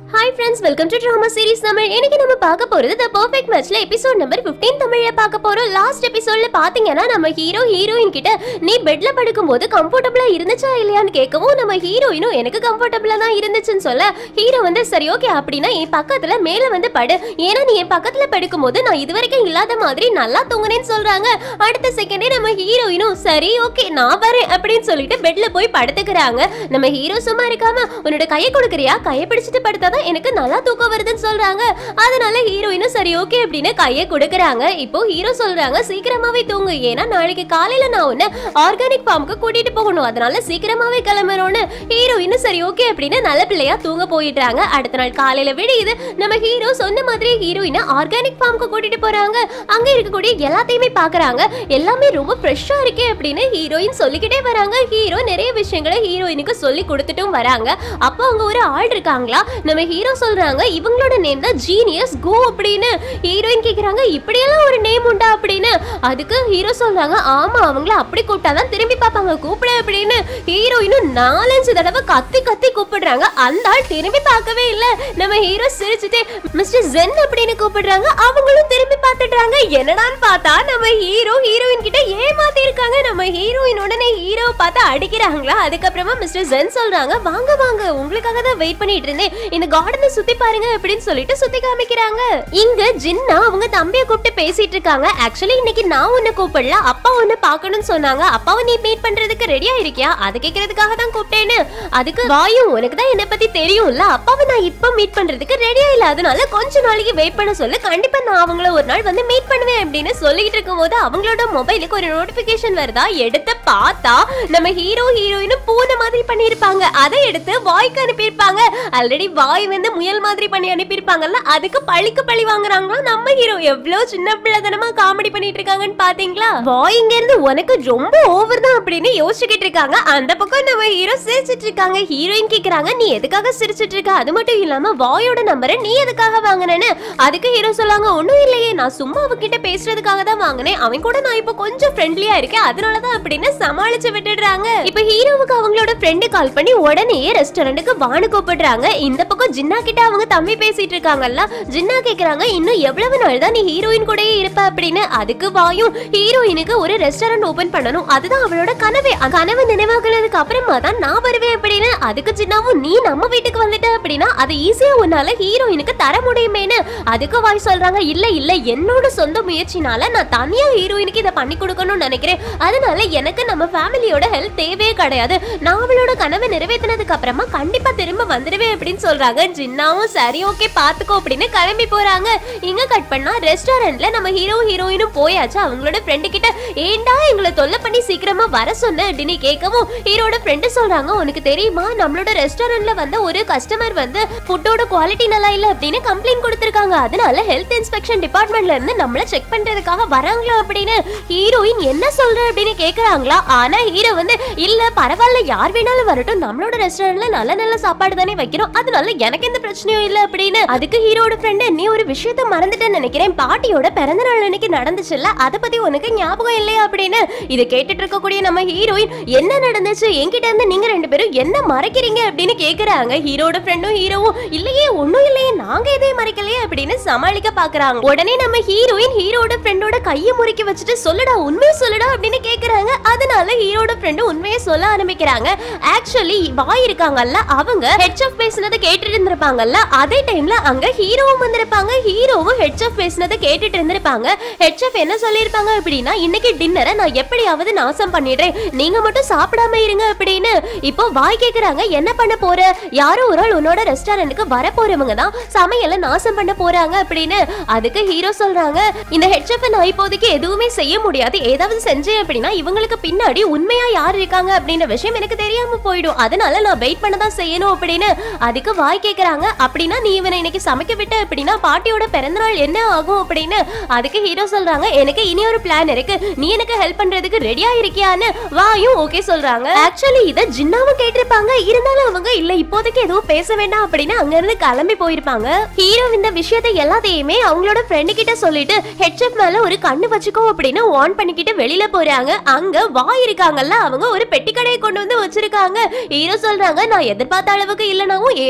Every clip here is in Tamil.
hi friends welcome to drama series Tamil இன்னைக்கு நம்ம பார்க்க போறது த பெர்ஃபெக்ட் மேட்ச்ல எபிசோட் நம்பர் 15 தமிழ்ல பார்க்க போறோம் லாஸ்ட் எபிசோட்ல பாத்தீங்கன்னா நம்ம ஹீரோ ஹீரோயின் கிட்ட நீ பெட்ல படுக்கும்போது கம்ஃபர்டபுளா இருந்துச்சா இல்லையான்னு கேட்கவும் நம்ம ஹீரோயினும் எனக்கு கம்ஃபர்டபுளா தான் இருந்துச்சுன்னு சொல்ல ஹீரோ வந்து சரி ஓகே அப்படின்னா என் பக்கத்துல மேல வந்து படு ஏன்னா நீ என் பக்கத்துல படுக்கும்போது நான் இதுவரைக்கும் இல்லாத மாதிரி நல்லா தூங்குனேன்னு சொல்றாங்க அடுத்த செகண்டே நம்ம ஹீரோயினும் சரி ஓகே நான் வரேன் அப்படின்னு சொல்லிட்டு பெட்ல போய் படுத்துக்கிறாங்க நம்ம ஹீரோ சும்மா இருக்காம உன்னோட கையை கொடுக்குறியா கையை பிடிச்சிட்டு படுத்தாதான் எனக்கு நல்லா தூக்கம் வருதுன்னு சொல்றாங்க அதனால ஹீரோயினும் சரி ஓகே அப்படின்னு கையை கொடுக்குறாங்க இப்போ ஹீரோ சொல்றாங்க சீக்கிரமாவே தூங்கு ஏன்னா நாளைக்கு காலையில நான் உன்னை ஆர்கானிக் ஃபார்முக்கு கூட்டிட்டு போகணும் அதனால சீக்கிரமாவே கிளம்புறோம்னு ஹீரோயினும் சரி ஓகே அப்படின்னு நல்ல பிள்ளையா தூங்க போயிடுறாங்க அடுத்த நாள் காலையில விடியுது நம்ம ஹீரோ சொன்ன மாதிரி ஹீரோயினை ஆர்கானிக் ஃபார்முக்கு கூட்டிட்டு போறாங்க அங்க இருக்கக்கூடிய எல்லாத்தையுமே பாக்குறாங்க எல்லாமே ரொம்ப ஃப்ரெஷ்ஷா இருக்கே அப்படின்னு ஹீரோயின் சொல்லிக்கிட்டே வராங்க ஹீரோ நிறைய விஷயங்களை ஹீரோயினுக்கு சொல்லி கொடுத்துட்டும் வராங்க அப்போ அங்க ஒரு ஆள் இருக்காங்களா நம்ம ஹீரோ சொல்றாங்க இவங்களோட நேம் தான் ஜீனியஸ் கோ அப்படின்னு ஹீரோயின் கேக்குறாங்க இப்படியெல்லாம் ஒரு நேம் உண்டா அப்படின்னு அதுக்கு ஹீரோ சொல்றாங்க ஆமா அவங்கள அப்படி கூப்பிட்டாதான் திரும்பி பார்ப்பாங்க கூப்பிடு அப்படின்னு ஹீரோயினும் நாலஞ்சு தடவை கத்தி கத்தி கூப்பிடுறாங்க அந்த ஆள் திரும்பி பார்க்கவே இல்ல நம்ம ஹீரோ சிரிச்சுட்டு மிஸ்டர் ஜென் அப்படின்னு கூப்பிடுறாங்க அவங்களும் திரும்பி பார்த்துட்டாங்க என்னடான்னு பார்த்தா நம்ம ஹீரோ ஹீரோயின் கிட்ட ஏமாத்தி இருக்காங்க நம்ம ஹீரோயின் உடனே ஹீரோ பார்த்து அடிக்கிறாங்களா அதுக்கப்புறமா மிஸ்டர் ஜென் சொல்றாங்க வாங்க வாங்க உங்களுக்காக தான் வெயிட் பண்ணிட்டு இருந்தேன் இந்த கார்டனை சுத்தி பாருங்க அப்படின்னு சொல்லிட்டு சுத்தி காமிக்கிறாங்க இங்க ஜின்னா அவங்க தம்பிய கூப்பிட்டு பேசிட்டு இருக்காங்க ஆக்சுவலி இன்னைக்கு நான் உன்னை கூப்பிடல அப்பா உன்னை பார்க்கணும்னு சொன்னாங்க அப்பாவை நீ மீட் பண்றதுக்கு ரெடியா இருக்கியா அதை கேட்கறதுக்காக தான் கூப்பிட்டேன்னு அதுக்கு வாயு உனக்கு தான் என்னை பத்தி தெரியும்ல அப்பாவை நான் இப்ப மீட் பண்றதுக்கு ரெடியா இல்ல அதனால கொஞ்ச நாளைக்கு வெயிட் பண்ண சொல்லு கண்டிப்பா நான் அவங்கள ஒரு நாள் வந்து மீட் பண்ணுவேன் அப்படின்னு சொல்லிட்டு இருக்கும்போது அவங்களோட மொபைலுக்கு ஒரு நோட்டிபிகேஷன் வருதா எடுத்து பார்த்தா நம்ம ஹீரோ ஹீரோயினும் பூனை மாதிரி பண்ணியிருப்பாங்க அதை எடுத்து வாய்க்கு அனுப்பியிருப்பாங்க ஆல்ரெடி வாய் வந்து முயல் மாதிரி பண்ணி அனுப்பியிருப்பாங்கல்ல அதுக்கு பழிக்கு பழி வாங்குறாங்களா நம்ம ஹீரோ எவ்வளவு சின்ன பிள்ளைதனமா காமெடி பண்ணிட்டு இருக்காங்கன்னு பாத்தீங்களா வாய் இங்க இருந்து உனக்கு ரொம்ப ஓவர் தான் அப்படின்னு யோசிச்சுக்கிட்டு இருக்காங்க அந்த பக்கம் நம்ம ஹீரோ சிரிச்சிட்டு இருக்காங்க ஹீரோயின் கேக்குறாங்க நீ எதுக்காக சிரிச்சிட்டு இருக்க அது மட்டும் இல்லாம வாயோட நம்பரை நீ எதுக்காக வாங்கினேன்னு அதுக்கு ஹீரோ சொல்லாங்க ஒண்ணும் இல்லையே நான் சும்மா அவகிட்ட பேசுறதுக்காக தான் வாங்கினேன் அவன் கூட நான் இப்போ கொஞ்சம் ஃப்ரெண்ட்லியா இருக்கேன் அதனாலதான் அப்படின்னு சமாளிச்சு விட்டுடுறாங்க இப்போ ஹீரோவுக்கு அவங்களோட ஃப்ரெண்டு கால் பண்ணி உடனே ரெஸ்டாரண்ட்டுக்கு வானு கூப்பிடுறாங்க இந்த பக்கம் ஜின்னா கிட்ட அவங்க தம்பி பேசிட்டு இருக்காங்கல்ல ஜின்னா கேக்குறாங்க இன்னும் எவ்வளவு நாள் தான் நீ ஹீரோயின் கூடயே இருப்ப அப்படின்னு அதுக்கு வாயும் ஹீரோயினுக்கு ஒரு ரெஸ்டாரண்ட் ஓபன் பண்ணணும் அதுதான் அவளோட கனவே அந்த கனவு நினைவாக்குனதுக்கு அப்புறமா தான் நான் வருவேன் அப்படின்னு அதுக்கு ஜின்னாவும் நீ நம்ம வீட்டுக்கு வந்துட்ட அப்படின்னா அதை ஈஸியா உன்னால ஹீரோயினுக்கு தர முடியுமேன்னு அதுக்கு வாய் சொல்றாங்க இல்ல இல்ல என்னோட சொந்த முயற்சினால நான் தனியா ஹீரோயினுக்கு இதை பண்ணி கொடுக்கணும்னு நினைக்கிறேன் அதனால எனக்கு நம்ம ஃபேமிலியோட ஹெல்ப் தேவையே கிடையாது நான் அவளோட கனவை நிறைவேற்றினதுக்கு அப்புறமா கண்டிப்பா திரும்ப வந்துடுவேன் அப்படின்னு சொல்றாங்க ஜின்னாவும் சரி ஓகே பாத்துக்கோ அப்படின்னு கிளம்பி போறாங்க இங்க கட் பண்ணா ரெஸ்டாரண்ட்ல நம்ம ஹீரோ ஹீரோயினும் போயாச்சு அவங்களோட ஃப்ரெண்டு கிட்ட ஏண்டா எங்களை தொல்லை பண்ணி சீக்கிரமா வர சொன்ன அப்படின்னு கேட்கவும் ஹீரோட ஃப்ரெண்டு சொல்றாங்க உனக்கு தெரியுமா நம்மளோட ரெஸ்டாரண்ட்ல வந்த ஒரு கஸ்டமர் வந்து ஃபுட்டோட குவாலிட்டி நல்லா இல்ல அப்படின்னு கம்ப்ளைண்ட் கொடுத்திருக்காங்க அதனால ஹெல்த் இன்ஸ்பெக்ஷன் டிபார்ட்மெண்ட்ல இருந்து நம்மள செக் பண்றதுக்காக வராங்களா அப்படின்னு ஹீரோயின் என்ன சொல்ற அப்படின்னு கேக்குறாங்களா ஆனா ஹீரோ வந்து இல்ல பரவாயில்ல யார் வேணாலும் வரட்டும் நம்மளோட ரெஸ்டாரண்ட்ல நல்ல நல்ல சாப்பாடு தானே வைக்கிறோம் அதனால எனக்கு எந்த பிரச்சனையும் இல்ல அப்படின்னு அதுக்கு ஹீரோட ஃப்ரெண்டு நீ ஒரு விஷயத்த மறந்துட்டேன்னு நினைக்கிறேன் பாட்டியோட பிறந்த நாள் அன்னைக்கு நடந்துச்சுல்ல அதை பத்தி உனக்கு ஞாபகம் இல்லையா அப்படின்னு இதை கேட்டுட்டு இருக்கக்கூடிய நம்ம ஹீரோயின் என்ன நடந்துச்சு என்கிட்ட இருந்து நீங்க ரெண்டு பேரும் என்ன மறைக்கிறீங்க அப்படின்னு கேக்குறாங்க ஹீரோட ஃப்ரெண்டும் ஹீரோவும் இல்லையே ஒண்ணும் இல்லையே நாங்க எதையும் மறைக்கலையே அப்படின்னு சமாளிக்க பாக்குறாங்க உடனே நம்ம ஹீரோயின் ஹீரோட ஃப்ரெண்டோட கையை முறுக்கி வச்சுட்டு சொல்லுடா உண்மையை சொல்லுடா அப்படின்னு கேக்குறாங்க அதனால ஹீரோட ஃப்ரெண்டு உண்மையை சொல்ல ஆரம்பிக்கிறாங்க ஆக்சுவலி வாய் இருக்காங்கல்ல அவங்க ஹெச்எஃப் பேசுனதை கேட்டுட்டு இருந்திருப்பாங்கல்ல அதே டைம்ல அங்க ஹீரோவும் வந்திருப்பாங்க ஹீரோவும் ஹெச்எஃப் பேசுனதை கேட்டுட்டு இருந்திருப்பாங்க ஹெச்எஃப் என்ன சொல்லியிருப்பாங்க அப்படின்னா இன்னைக்கு டின்னரை நான் எப்படியாவது நாசம் பண்ணிடுறேன் நீங்க மட்டும் சாப்பிடாம இருங்க அப்படின்னு இப்போ வாய் கேக்குறாங்க என்ன பண்ண போற யாரோ ஒரு ஆள் உன்னோட ரெஸ்டாரண்ட்டுக்கு வர போறவங்க தான் சமையலை நாசம் பண்ண போறாங்க அப்படின்னு அதுக்கு ஹீரோ சொல்றாங்க இந்த ஹெச்எஃப் நான் இப்போதைக்கு எதுவுமே செய்ய முடியாது ஏதாவது செஞ்சேன் அப்படின்னா இவங்களுக்கு பின்னாடி உண்மையா யார் இருக்காங்க அப்படின்ற விஷயம் எனக்கு தெரியாம போயிடும் அதனால நான் வெயிட் பண்ண தான் செய்யணும் அப்படின்னு அதுக்கு வாய் கேக்குறாங்க அப்படின்னா நீ இவனை இன்னைக்கு சமைக்க விட்ட அப்படின்னா பாட்டியோட பிறந்தநாள் என்ன ஆகும் அப்படின்னு அதுக்கு ஹீரோ சொல்றாங்க எனக்கு இனி ஒரு பிளான் இருக்கு நீ எனக்கு ஹெல்ப் பண்றதுக்கு ரெடியா இருக்கியான்னு வாயும் ஓகே சொல்றாங்க ஆக்சுவலி இத ஜின்னாவும் கேட்டிருப்பாங்க இருந்தாலும் அவங்க இல்ல இப்போதைக்கு எதுவும் பேச வேண்டாம் அப்படின்னு அங்க இருந்து கிளம்பி போயிருப்பாங்க ஹீரோ இந்த விஷயத்தை எல்லாத்தையுமே அவங்களோட ஃப்ரெண்டு கிட்ட சொல்லிட்டு ஹெட்செட் மேல ஒரு கண்ணு வச்சுக்கோ அப்படின்னு வார்ன் பண்ணிக்கிட்டு வெளியில போறாங்க அங்க வாய் இருக்காங்கல்ல அவங்க ஒரு பெட்டி கடையை கொண்டு வந்து வச்சிருக்காங்க ஹீரோ சொல்றாங்க நான் எதிர்பார்த்த அளவுக்கு இல்லனாவும் ஏதோ ஒரு கடை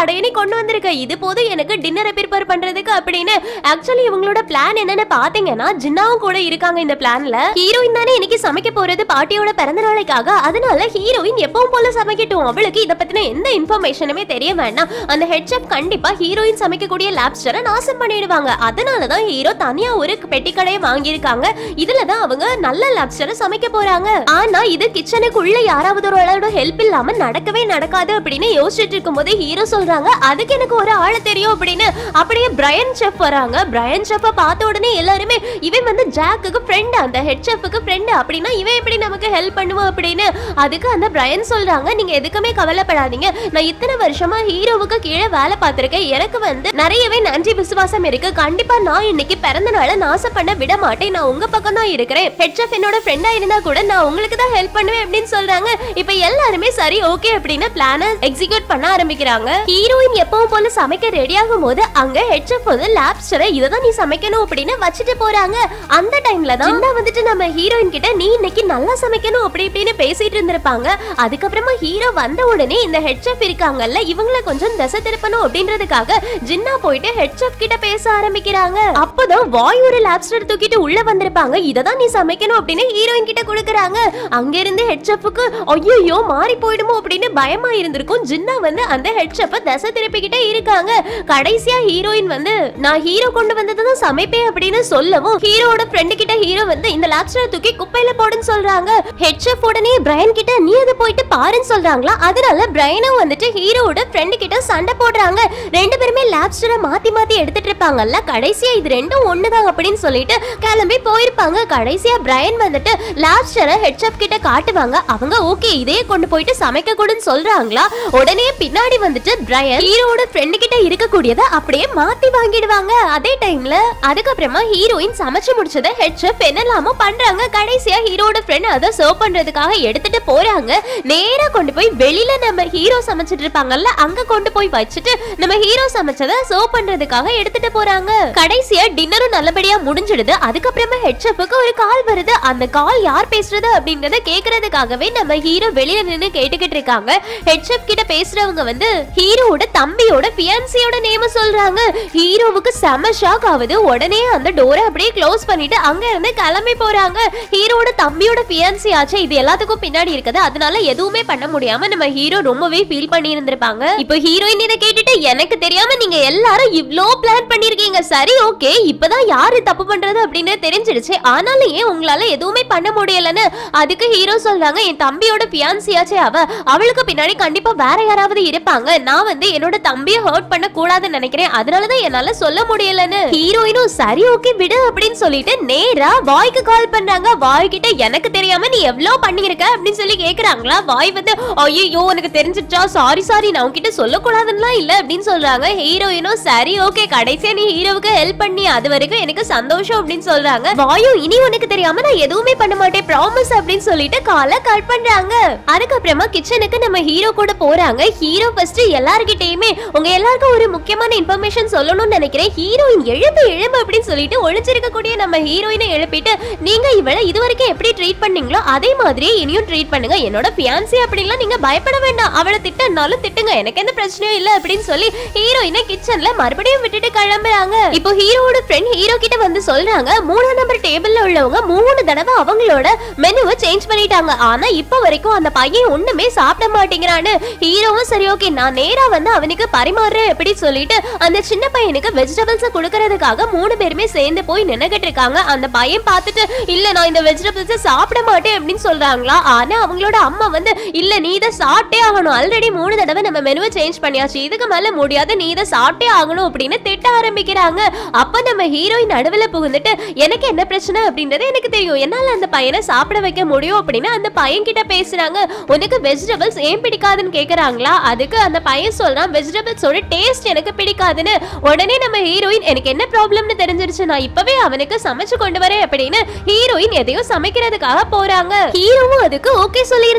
படையணி கொண்டு வந்திருக்க இது போதும் எனக்கு டின்னரை ப்ரிப்பேர் பண்றதுக்கு அப்படின்னு ஆக்சுவலி இவங்களோட பிளான் என்னன்னு பாத்தீங்கன்னா ஜின்னாவும் கூட இருக்காங்க இந்த பிளான்ல ஹீரோயின் தானே இன்னைக்கு சமைக்க போறது பாட்டியோட பிறந்த நாளைக்காக அதனால ஹீரோயின் எப்பவும் போல சமைக்கட்டும் அவளுக்கு இத பத்தின எந்த இன்ஃபர்மேஷனுமே தெரிய வேண்டாம் அந்த ஹெட் செஃப் கண்டிப்பா ஹீரோயின் சமைக்கக்கூடிய லாப்ஸ்டரை நாசம் பண்ணிடுவாங்க அதனாலதான் ஹீரோ தனியா ஒரு பெட்டி கடையை வாங்கியிருக்காங்க இதுலதான் அவங்க நல்ல லாப்ஸ்டரை சமைக்க போறாங்க ஆனா இது கிச்சனுக்குள்ள யாராவது ஒரு ஆளோட ஹெல்ப் இல்லாம நடக்கவே நடக்காது அப்படின்னு யோசிச்சுட்டு இருக்கும்போது ஹீரோ சொல்றாங்க அதுக்கு எனக்கு ஒரு ஆளு தெரியும் அப்படின்னு அப்படியே பிரையன் செஃப் வராங்க பிரையன் செஃப்ப பார்த்த உடனே எல்லாருமே இவன் வந்து ஜாக்குக்கு ஃப்ரெண்ட் அந்த ஹெட் செஃப்க்கு ஃப்ரெண்ட் அப்படின்னா இவன் எப்படி நமக்கு ஹெல்ப் பண்ணுவான் அப்படின்னு அதுக்கு அந்த பிரையன் சொல்றாங்க நீங்க எதுக்குமே கவலைப்படாதீங்க நான் இத்தனை வருஷமா ஹீரோவுக்கு கீழே வேலை பார்த்திருக்கேன் எனக்கு வந்து நிறையவே நன்றி விசுவாசம் இருக்கு கண்டிப்பா நான் இன்னைக்கு பிறந்த நாளை நாசம் பண்ண விட மாட்டேன் நான் உங்க பக்கம் தான் இருக்கிறேன் ஹெட் செஃப் என்னோட ஃப்ரெண்டா இருந்தா கூட நான் உங்களுக்கு தான் ஹெல்ப் பண்ணுவேன் அப்படின்னு சொல்றாங்க இப்ப எல்லாருமே சரி ஓகே அப்படின்னு பிளான எக்ஸிக்யூட் பண்ண ஆரம்பிக்கிறாங்க ஹீரோயின் எப்பவும் போல சமைக்க ரெடி ஆகும் போது அங்க ஹெட் செஃப் வந்து லாப்ஸ்டரை இததான் நீ சமைக்கணும் அப்படின்னு வச்சுட்டு போறாங்க அந்த டைம்ல தான் ஜின்னா வந்துட்டு நம்ம ஹீரோயின் கிட்ட நீ இன்னைக்கு நல்லா சமைக்கணும் அப்படி இப்படின்னு பேசிட்டு இருந்திருப்பாங்க அதுக்கப்புறமா ஹீரோ வந்த உடனே இந்த ஹெட் செஃப் இருக்காங்கல்ல இவங்கள கொஞ்சம் திசை திருப்பணும் அப்படின்றதுக்காக ஜின்னா போயிட்டு ஹெட் செஃப் கிட்ட பேச ஆரம்பிக்கிறாங்க அப்பதான் வாய் ஒரு லாப்ஸ்டர் தூக்கிட்டு உள்ள வந்திருப்பாங்க இததான் நீ சமைக்கணும் அப்படின்னு ஹீரோயின் கிட்ட கொடுக்குறாங்க அங்க இருந்து ஹெட் செஃப்க்கு ஐயோ மாறி போயிடுமோ அப்படின்னு பயமா இருந்திருக்கும் ஜின்னா வந்து அந்த ஹெட் செஃப்ப தசை திருப்பிக்கிட்டே இருக்காங்க கடைசியா ஹீரோயின் வந்து நான் ஹீரோ கொண்டு வந்ததை தான் சமைப்பேன் அப்படின்னு சொல்லவும் ஹீரோட ஃப்ரெண்டு கிட்ட ஹீரோ வந்து இந்த லாப்ஸ்டர் தூக்கி குப்பையில போடுன்னு சொல்றாங்க ஹெட் செஃப் உடனே பிரையன் கிட்ட நீ அதை போயிட்டு பாருன்னு சொல்றாங்களா அதனால பிரையனும் வந்துட்டு ஹீரோட ஃப்ரெண்டு கிட்ட சண்டை போடுறாங்க ரெண்டு பேருமே லாப்ஸ்டரை மாத்தி மாத்தி எடுத்துட்டு இருப்பாங்கல்ல கடைசியா இது ரெண்டும் ஒண்ணுதான் அப்படின்னு சொல்லிட்டு கிளம்பி போயிருப்பாங்க கடைசியா பிரையன் வந்துட்டு லாப்ஸ்டரை ஹெட் செஃப் கிட்ட காட்டுவாங்க அவங்க ஓகே இதே கொண்டு போயிட்டு சமைக்க கூடன்னு சொல்றாங்களா உடனே பின்னாடி வந்துட்டு பிரையன் ஹீரோட ஃப்ரெண்டு கிட்ட இருக்கக்கூடியதை அப்படியே மாத்தி வாங்கிடுவாங்க அதே டைம்ல அதுக்கப்புறமா ஹீரோயின் சமைச்சு முடிச்சதை ஹெட் செஃப் என்னெல்லாமோ பண்றாங்க கடைசியா ஹீரோட ஃப்ரெண்ட் அதை சர்வ் பண்றதுக்காக எடுத்துட்டு போறாங்க நேரா கொண்டு போய் வெளியில நம்ம ஹீரோ சமைச்சிட்டு இருப்பாங்கல்ல அங்க கொண்டு போய் வச்சுட்டு நம்ம ஹீரோ சமைச்சதை சர்வ் பண்றதுக்காக எடுத்துட்டு போறாங்க கடைசியா டின்னரும் நல்லபடியா முடிஞ்சிடுது அதுக்கப்புறமா ஹெட் செஃப்க்கு ஒரு கால் வருது அந்த கால் யார் பேசுறது அப்படிங்கறத கேக்குறதுக்காகவே நம்ம ஹீரோ வெளியில நின்னு கேட்டுக்கிட்டு இருக்காங்க ஹெட் செஃப் கிட்ட பேசுறவங்க வந்து ஹீரோவோட தம்பியோட பியான்சியோட நேம சொல்றாங்க ஹீரோவுக்கு செம ஷாக் ஆகுது உடனே அந்த டோரை அப்படியே க்ளோஸ் பண்ணிட்டு அங்க இருந்து கிளம்பி போறாங்க ஹீரோட தம்பியோட பியான்சி ஆச்சு இது எல்லாத்துக்கும் பின்னாடி இருக்குது அதனால எதுவுமே பண்ண முடியாம நம்ம ஹீரோ ரொம்பவே ஃபீல் பண்ணி இருந்திருப்பாங்க இப்போ ஹீரோயின் இதை கேட்டுட்டு எனக்கு தெரியாம நீங்க எல்லாரும் இவ்ளோ பிளான் பண்ணிருக்கீங்க சரி ஓகே இப்பதான் யாரு தப்பு பண்றது அப்படின்னு தெரிஞ்சிடுச்சு ஆனாலும் ஏன் உங்களால எதுவுமே பண்ண முடியலன்னு அதுக்கு ஹீரோ சொல்றாங்க என் தம்பியோட பியான்சியாச்சே அவ அவளுக்கு பின்னாடி கண்டிப்பா வேற யாராவது இருப்பாங்க நான் வந்து என்னோட தம்பியை ஹர்ட் பண்ண கூடாதுன்னு நினைக்கிறேன் அதனாலதான் என்னால சொல்ல முடியலன்னு ஹீரோயினும் சரி ஓகே விடு அப்படின்னு சொல்லிட்டு நேரா வாய்க்கு கால் பண்றாங்க வாய் கிட்ட எனக்கு தெரியாம நீ எவ்வளவு பண்ணிருக்க அப்படின்னு சொல்லி கேக்குறாங்களா வாய் வந்து ஐயோ உனக்கு தெரிஞ்சிச்சா சாரி சாரி நான் உன்கிட்ட சொல்லக்கூடாதுன்னா இல்ல அப்படின்னு சொல்றாங்க ஹீரோயினும் சரி ஓகே கடைசியா நீ ஹீரோவுக்கு ஹெல்ப் பண்ணி அது வரைக்கும் எனக்கு சந்தோஷம் அப்படின்னு சொல்றாங்க வாயும் இனி உனக்கு தெரியாம நான் எதுவுமே பண்ண மாட்டேன் ப்ராமிஸ் அப்படின்னு சொல்லிட்டு காலை கட் பண்றாங்க அதுக்கப்புறமா கிச்சனுக்கு நம்ம ஹீரோ கூட போறாங்க ஹீரோ ஃபர்ஸ்ட் எல்லார்கிட்டயுமே உங்க எல்லாருக்கும் ஒரு முக்கியமான இன்ஃபர்மேஷன் சொல்லணும்னு நினைக்கிறேன் ஹீரோயின் எழுப்பு எழுப்பு அப்படின்னு சொல்லிட்டு ஒளிஞ்சிருக்கக்கூடிய நம்ம ஹீரோயினை எழுப்பிட்டு நீங்க இவளை இது வரைக்கும் எப்படி ட்ரீட் பண்ணீங்களோ அதே மாதிரியே இனியும் ட்ரீட் பண்ணுங்க என்னோட பியான்சி அப்படின்லாம் நீங்க பயப்பட வேண்டாம் அவளை திட்டனாலும் திட்டுங்க எனக்கு எந்த பிரச்சனையும் இல்ல அப்படின்னு சொல்லி ஹீரோயினை கிச்சன்ல மறுபடியும் விட்டுட்டு கிளம்புறாங்க இப்போ ஹீரோவோட ஃப்ரெண்ட் ஹீரோ கிட்ட வந்து சொல்றாங்க மூணாம் நம்பர் டேபிள்ல உள்ளவங்க மூணு தடவை அவங்களோட மெனுவை சேஞ்ச் பண்ணிட்டாங்க ஆனா இப்ப வரைக்கும் அந்த பையன் ஒண்ணுமே சாப்பிட மாட்டேங்கிறான்னு ஹீரோவும் சரி ஓகே நான் நேரா வந்து அவனுக்கு பரிமாறுறேன் எப்படி சொல்லிட்டு அந்த சின்ன பையனுக்கு வெஜிடபிள்ஸ் கொடுக்கறதுக்காக மூணு பேருமே சேர்ந்து போய் நின்னுகிட்டு இருக்காங்க அந்த பையன் பார்த்துட்டு இல்ல நான் இந்த வெஜிடபிள்ஸ் சாப்பிட மாட்டேன் அப்படின்னு சொல்றாங்களா ஆனா அவங்களோட அம்மா வந்து இல்ல நீ இதை சாப்பிட்டே ஆகணும் ஆல்ரெடி மூணு தடவை நம்ம மெனுவை சேஞ்ச் பண்ணியாச்சு இதுக்கு மேல முடியாது நீ இதை சாப்பிட்டே ஆகணும் அப்படின்னு திட்ட ஆரம்பிக்கிறாங்க அப்ப நம்ம ஹீரோயின் நடுவுல புகுந்துட்டு எனக்கு என்ன பிரச்சனை அப்படின்றது எனக்கு தெரியும் என்னால அந்த பையனை சாப்பிட வைக்க முடியும் அப்படின்னு அந்த பையன் கிட்ட பேசுறாங்க உனக்கு வெஜிடபிள்ஸ் ஏன் பிடிக்காதுன்னு கேக்குறாங்களா அதுக்கு அந்த பையன் சொல்றான் வெஜிடபிள்ஸோட டேஸ்ட் எனக்கு பிடிக்காதுன்னு உடனே நம்ம ஹீரோயின் எனக்கு என்ன ப்ராப்ளம்னு தெரிஞ்சிருச்சு நான் இப்பவே அவனுக்கு சமைச்சு கொண்டு வரேன் அப்படின்னு ஹீரோயின் எதையோ சமைக்கிறதுக்காக போறாங்க ஹீரோவும் அதுக்கு ஓகே சொல்லி இருந்திருப்பாங்க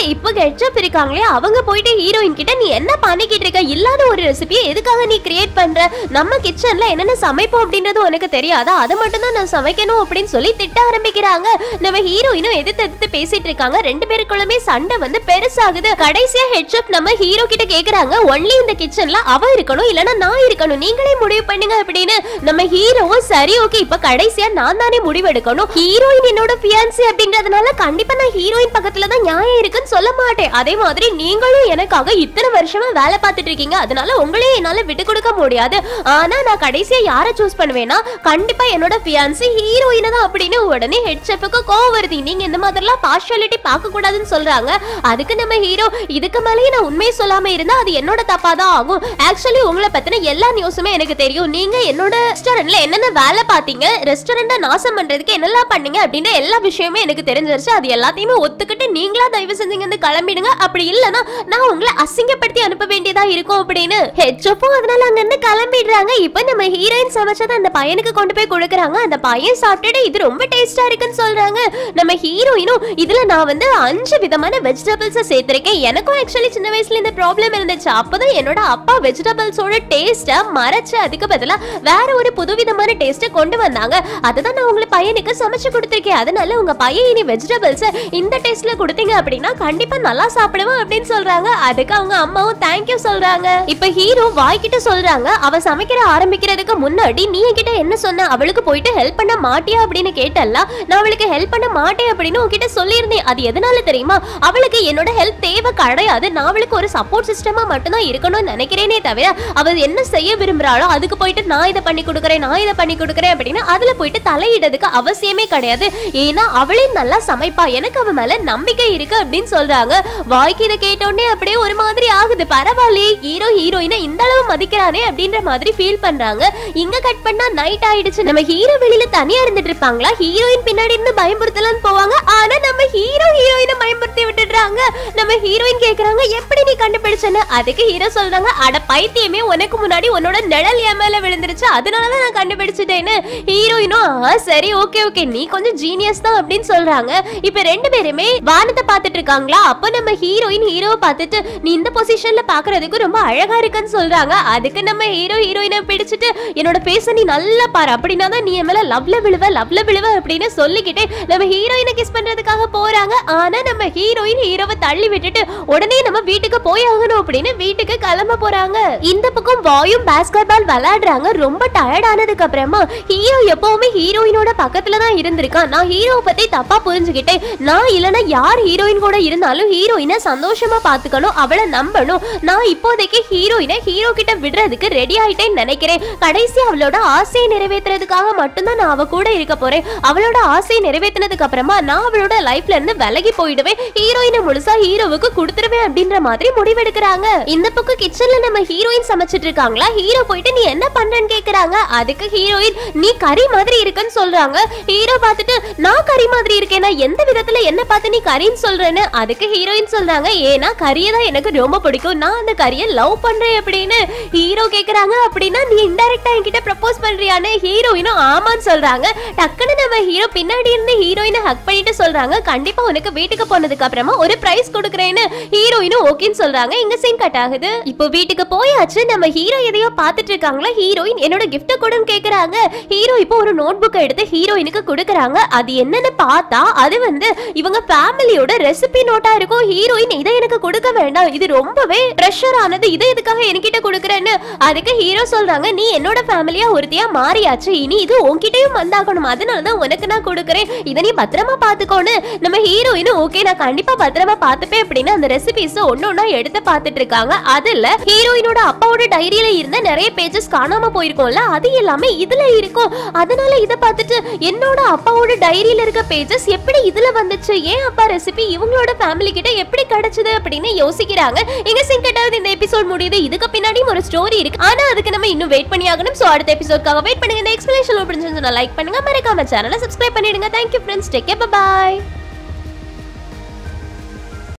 இப்போ கெட்சப் இருக்காங்களே அவங்க போயிட்டு ஹீரோயின் கிட்ட நீ என்ன பண்ணிக்கிட்டு இருக்க இல்லாத ஒரு ரெசிபியை எதுக்காக நீ கிரியேட் பண்ற நம்ம கிச்சன்ல என்னென்ன சமைப்போம் அப்படின்றது உனக்கு தெரியாதா அதை மட்டும் தான் நான் சமைக்கணும் அப்படின்னு சொல்லி திட்ட ஆரம்பிக்கிறாங்க நம்ம ஹீரோயினும் எதிர்த்து எதிர்த்து பேசிட்டு இருக்காங்க ரெண்டு பேருக்குள்ளுமே சண்டை வந்து பெருசாகுது கடைசியா ஹெட்ஷப் நம்ம ஹீரோ கிட்ட கேக்குறாங்க ஒன்லி இந்த கிச்சன்ல அவ இருக்கணும் இல்லனா நான் இருக்கணும் நீங்களே முடிவு பண்ணுங்க அப்படின்னு நம்ம ஹீரோவும் சரி ஓகே இப்ப கடைசியா நான் தானே முடிவெடுக்கணும் ஹீரோயின் என்னோட பியான்சி அப்படின்றதுனால கண்டிப்பா நான் ஹீரோயின் பக்கத்துல தான் நியாயம் இருக்குன்னு சொல்ல மாட்டேன் அதே மாதிரி நீங்களும் எனக்காக இத்தனை வருஷமா வேலை பார்த்துட்டு இருக்கீங்க அதனால உங்களையும் என்னால விட்டு கொடுக்க முடியாது ஆனா நான் கடைசியா யாரை சூஸ் பண்ணுவேன்னா கண்டிப்பா என்னோட பியான்சி ஹீரோயினை தான் அப்படின்னு உடனே ஹெட் செஃப்க்கு கோவம் வருது நீங்க இந்த மாதிரிலாம் பார்ஷாலிட்டி பார்க்க கூடாதுன்னு சொல்றாங்க அதுக்கு நம்ம ஹீரோ இதுக்கு மேலேயே நான் உண்மையை சொல்லாம இருந்தா அது என்னோட தப்பா தான் ஆகும் ஆக்சுவலி உங்களை பத்தின எல்லா நியூஸுமே எனக்கு தெரியும் நீங்க என்னோட ரெஸ்டாரண்ட்ல என்னென்ன வேலை பார்த்தீங்க ரெஸ்டாரண்ட்டை நாசம் பண்றதுக்கு என்னெல்லாம் பண்ணீங்க அப்படின்ற எல்லா விஷயமே எனக்கு தெரிஞ்சிருச்சு அது எல்லாத்தையுமே ஒத்துக்கிட்டு நீங்களா தயவு செஞ்சு இங்க இருந்து கிளம்பிடுங்க அப்படி இல்லைன்னா நான் உங்களை அசிங்கப்படுத்தி அனுப்ப வேண்டியதா இருக்கும் அப்படின்னு ஹெச்எஃப்பும் அதனால அங்க இருந்து கிளம்பிடுறாங்க இப்போ நம்ம ஹீரோயின் சமைச்சதை அந்த பையனுக்கு கொண்டு போய் கொடுக்குறாங்க அந்த பையன் சாப்பிட்டுட்டு இது ரொம்ப டேஸ்டா இருக்குன்னு சொல்றாங்க நம்ம ஹீரோயினும் இதுல நான் வந்து அஞ்சு விதமான வெஜிடபிள்ஸ் சேர்த்திருக்கேன் எனக்கும் ஆக்சுவலி சின்ன வயசுல இந்த ப்ராப்ளம் இருந்துச்சு அப்பதான் என்னோட அப்பா வெஜிடபிள்ஸோட டேஸ்ட்டை மறைச்சு அதுக்கு பதிலா வேற ஒரு புதுவிதமான டேஸ்ட்டை கொண்டு வந்தாங்க அதுதான் நான் உங்களை பையனுக்கு சமைச்சு கொடுத்துருக்கேன் அதனால உங்க பையன் இனி வெஜிடபிள்ஸ் இந்த டேஸ்ட்ல கொடுத்தீங்க அப்படின்னா கண்டிப்பா நல்லா சாப்பிடுவான் அப்படின்னு சொல்றாங்க அதுக்கு அவங்க அம்மாவும் தேங்க்யூ சொல்றாங்க இப்ப ஹீரோ வாய்க்கிட்ட சொல்றாங்க அவ சமைக்கிற ஆரம்பிக்கிறதுக்கு முன்னாடி நீ என்கிட்ட என்ன சொன்ன அவளுக்கு போயிட்டு ஹெல்ப் பண்ண மாட்டியா அப்படின்னு கேட்டல்ல நான் அவளுக்கு ஹெல்ப் பண்ண மாட்டேன் அப்படின்னு உன்கிட்ட சொல்லியிருந்தேன் அது எதனால தெரியுமா அவளுக்கு என்னோட ஹெல்ப் தேவை கிடையாது நான் அவளுக்கு ஒரு சப்போர்ட் சிஸ்டமா மட்டும்தான் இருக்கணும்னு நினைக்கிறேனே தவிர அவ என்ன செய்ய விரும்புறாளோ அதுக்கு போயிட்டு நான் இதை பண்ணி கொடுக்குறேன் நான் இதை பண்ணி கொடுக்குறேன் அப்படின்னு அதுல போயிட்டு தலையிடறதுக்கு அவசியமே கிடையாது ஏன்னா அவளே நல்லா சமைப்பா எனக்கு அவ மேல நம்பிக்கை இருக்கு அப்படின்னு சொல்றாங்க வாய்க்கு இதை கேட்டோடனே அப்படியே ஒரு மாதிரி ஆகுது பரவாயில்லையே ஹீரோ ஹீரோயினை இந்த அளவு மதிக்கிறானே அப்படின்ற மாதிரி ஃபீல் பண்றாங்க இங்க கட் பண்ணா நைட் ஆயிடுச்சு நம்ம ஹீரோ வெளியில தனியா இருந்துட்டு இருப்பாங்களா ஹீரோயின் பின்னாடி இருந்து பயமுறுத்தலாம்னு போவாங்க ஆனா நம்ம ஹீரோ ஹீரோயினை பயமுறுத்தி விட்டுடுறாங்க நம்ம ஹீரோயின் கேக்குறாங்க எப்படி நீ கண்டுபிடிச்சேன்னு அதுக்கு ஹீரோ சொல்றாங்க அட பைத்தியமே உனக்கு முன்னாடி உன்னோட நிழல் என் மேல விழுந்துருச்சு அதனாலதான் நான் கண்டுபிடிச்சிட்டேன்னு ஹீரோயினும் ஆ சரி ஓகே ஓகே நீ கொஞ்சம் ஜீனியஸ் தான் அப்படின்னு சொல்றாங்க இப்ப ரெண்டு பேருமே வானத்தை பார்த்துட்டு இருக்காங்களா அப்ப நம்ம ஹீரோயின் ஹீரோவை பார்த்துட்டு நீ இந்த பொசிஷன்ல பாக்குறதுக்கு ரொம்ப அழகா இருக்குன்னு சொல்றாங்க அதுக்கு நம்ம ஹீரோ ஹீரோயினை பிடிச்சிட்டு என்னோட பேச நீ நல்லா பாரு அப்படின்னா தான் நீ என் மேல லவ்ல விழுவ லவ்ல விழுவ அப்படின்னு சொல்லிக்கிட்டே நம்ம ஹீரோயினை கிஸ் பண்றதுக்காக போறாங்க ஆனா நம்ம ஹீரோயின் ஹீரோவை தள்ளி விட்டுட்டு உடனே நம்ம வீட்டுக்கு போய் ஆகணும் அப்படின்னு வீட்டுக்கு கிளம்ப போறாங்க இந்த பக்கம் வாயும் பாஸ்கெட் பால் விளையாடுறாங்க ரொம்ப டயர்ட் ஆனதுக்கு அப்புறமா ஹீரோ எப்பவுமே ஹீரோயினோட பக்கத்துல தான் இருந்திருக்கான் நான் ஹீரோவை பத்தி தப்பா புரிஞ்சுக்கிட்டேன் நான் இல்லனா யார் ஹீரோயின் கூட இருந்தாலும் ஹீரோயினை சந்தோஷமா பாத்துக்கணும் அவளை நம்பணும் நான் இப்போதைக்கு ஹீரோயினை ஹீரோ கிட்ட விடுறதுக்கு ரெடி ஆயிட்டேன்னு நினைக்கிறேன் கடைசி அவளோட ஆசையை நிறைவேற்றுறதுக்காக மட்டும்தான் நான் அவ கூட இருக்க போறேன் அவளோட ஆசையை நிறைவேற்றினதுக்கு அப்புறமா நான் அவளோட லைஃப்ல இருந்து விலகி போயிடுவேன் ஹீரோயினை முழுசா ஹீரோவுக்கு கொடுத்துருவேன் அப்படின்ற மாதிரி முடிவெடுக்கிறாங்க இந்த பக்கம் கிச்சன்ல நம்ம ஹீரோயின் சமைச்சிட்டு இருக்காங்களா ஹீரோ போயிட்டு நீ என்ன பண்றேன்னு கேக்குறாங்க அதுக்கு ஹீரோயின் நீ கறி மாதிரி இருக்குன்னு சொல்றாங்க ஹீரோ பார்த்துட்டு நான் கறி மாதிரி இருக்கேனா எந்த விதத்துல என்ன பார்த்து நீ கறின்னு சொல்றேன்னு அதுக்கு ஹீரோயின் சொல்றாங்க ஏன்னா கறியை தான் எனக்கு ரொம்ப பிடிக்கும் நான் அந்த கறியை லவ் பண்றேன் அப்படின்னு ஹீரோ கேக்குறாங்க அப்படின்னா நீ இன்டைரக்டா என்கிட்ட ப்ரப்போஸ் பண்றியான்னு ஹீரோயினும் ஆமான்னு சொல்றாங்க டக்குன்னு நம்ம ஹீரோ பின்னாடி இருந்து ஹீரோயினை ஹக் பண்ணிட்டு சொல்றாங்க கண்டிப்பா உனக்கு வீட்டுக்கு போனதுக்கு அப்புறமா ஒரு பிரைஸ் கொடுக்குறேன்னு ஹீரோயினும் ஓகேன்னு சொல்றாங்க இங்க சீன் கட் ஆகுது இப்போ வீட்டுக்கு போயாச்சு நம்ம ஹீரோ எதையோ பார்த்துட்டு இருக்காங்களா ஹீரோயின் என்னோட கிஃப்ட் கொடுன்னு கேக்குறாங்க ஹீரோ இப்போ ஒரு நோட் புக் எடுத்து ஹீரோயினுக்கு கொடுக்குறாங்க அது என்னன்னு பார்த்தா அது வந்து இவங்க ஃபேமிலியோட ரெசிபி நோட்டா இருக்கும் ஹீரோயின் இதை எனக்கு கொடுக்க வேண்டாம் இது ரொம்பவே ப்ரெஷர் ஆனது இதை எதுக்காக என்கிட்ட கொடுக்குறேன்னு அதுக்கு ஹீரோ சொல்றாங்க நீ என்னோட ஃபேமிலியா ஒருத்தியா மாறியாச்சு இனி இது உன்கிட்டயும் வந்தாகணும் அதனால தான் உனக்கு நான் கொடுக்குறேன் இதை நீ பத்திரமா பாத்துக்கோன்னு நம்ம ஹீரோயினும் ஓகே நான் கண்டிப்பா பத்திரமா பாத்துப்பேன் அப்படின்னு அந்த ரெசிபிஸ் ஒன்னொன்னா எடுத்து பார்த்துட்டு இருக்காங்க அதுல ஹீரோயினோட அப்பாவோட டைரியில இருந்த நிறைய பேஜஸ் காணாம போயிருக்கும்ல அது எல்லாமே இதுல இருக்கும் அதனால இத பார்த்துட்டு என்னோட அப்பாவோட டைரியில இருக்க பேஜஸ் எப்படி இதுல வந்துச்சு ஏன் அப்பா ரெசிபி இவங்களோட ஃபேமிலி கிட்ட எப்படி கிடைச்சது அப்படின்னு யோசிக்கிறாங்க எங்க சிங்கட்டாவது இந்த எபிசோட் முடியுது இதுக்கு பின்னாடியும் ஒரு ஸ்டோரி இருக்கு ஆனா அதுக்கு நம்ம இன்னும் வெயிட் பண்ணி ஆகணும் சோ அடுத்த எபிசோட்காக வெயிட் பண்ணுங்க இந்த எக்ஸ்பிளேஷன் பிடிச்சிருந்தா லைக் பண்ணுங்க மறக்காம சேனலை சப்ஸ்கிரைப் பண்ணிடுங்க thank you friends take care by